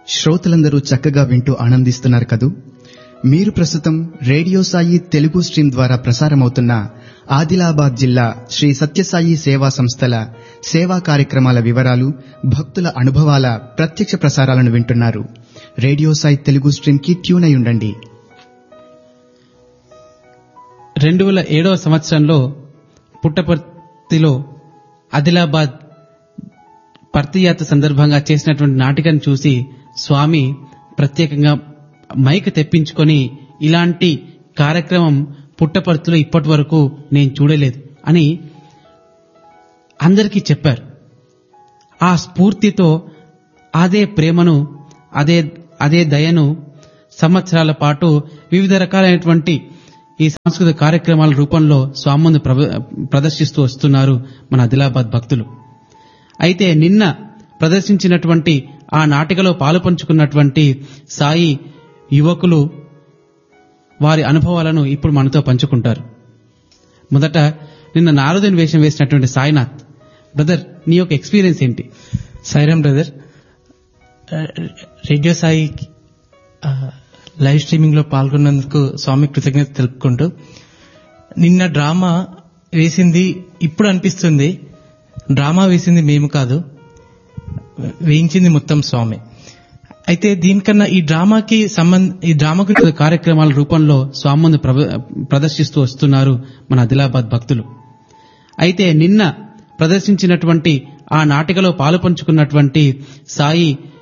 శ్రోతలందరూ చక్కగా వింటూ ఆనందిస్తున్నారు కదూ మీరు ప్రస్తుతం రేడియో సాయి తెలుగు స్ట్రీమ్ ద్వారా ప్రసారమవుతున్న ఆదిలాబాద్ జిల్లా శ్రీ సత్యసాయి సేవా సంస్థల సేవా కార్యక్రమాల వివరాలు భక్తుల అనుభవాల ప్రత్యక్ష ప్రసారాలను వింటున్నారు రేడియో సాయి తెలుగు స్ట్రీమ్ కి ట్యూన్ అయి ఉండండి రెండు వేల ఏడవ సంవత్సరంలో పుట్టపర్తిలో ఆదిలాబాద్ పర్తియాత్ర సందర్భంగా చేసినటువంటి నాటికను చూసి స్వామి ప్రత్యేకంగా మైక్ తెప్పించుకొని ఇలాంటి కార్యక్రమం పుట్టపర్తిలో ఇప్పటి వరకు నేను చూడలేదు అని అందరికీ చెప్పారు ఆ స్ఫూర్తితో అదే ప్రేమను అదే అదే దయను సంవత్సరాల పాటు వివిధ రకాలైనటువంటి ఈ సాంస్కృతిక కార్యక్రమాల రూపంలో స్వామి ప్రదర్శిస్తూ వస్తున్నారు మన ఆదిలాబాద్ భక్తులు అయితే నిన్న ప్రదర్శించినటువంటి ఆ నాటికలో పాలు పంచుకున్నటువంటి సాయి యువకులు వారి అనుభవాలను ఇప్పుడు మనతో పంచుకుంటారు మొదట నిన్న నారదుని వేషం వేసినటువంటి సాయినాథ్ బ్రదర్ నీ యొక్క ఎక్స్పీరియన్స్ ఏంటి సాయిరామ్ బ్రదర్ రేడియో సాయి ఆ, లైవ్ స్ట్రీమింగ్ లో పాల్గొన్నందుకు స్వామి కృతజ్ఞత తెలుపుకుంటూ నిన్న డ్రామా వేసింది ఇప్పుడు అనిపిస్తుంది డ్రామా వేసింది మేము కాదు వేయించింది మొత్తం స్వామి అయితే దీనికన్నా ఈ డ్రామాకి సంబంధ ఈ డ్రామాకు కార్యక్రమాల రూపంలో స్వామి ప్రదర్శిస్తూ వస్తున్నారు మన ఆదిలాబాద్ భక్తులు అయితే నిన్న ప్రదర్శించినటువంటి ఆ నాటికలో పాలు పంచుకున్నటువంటి సాయి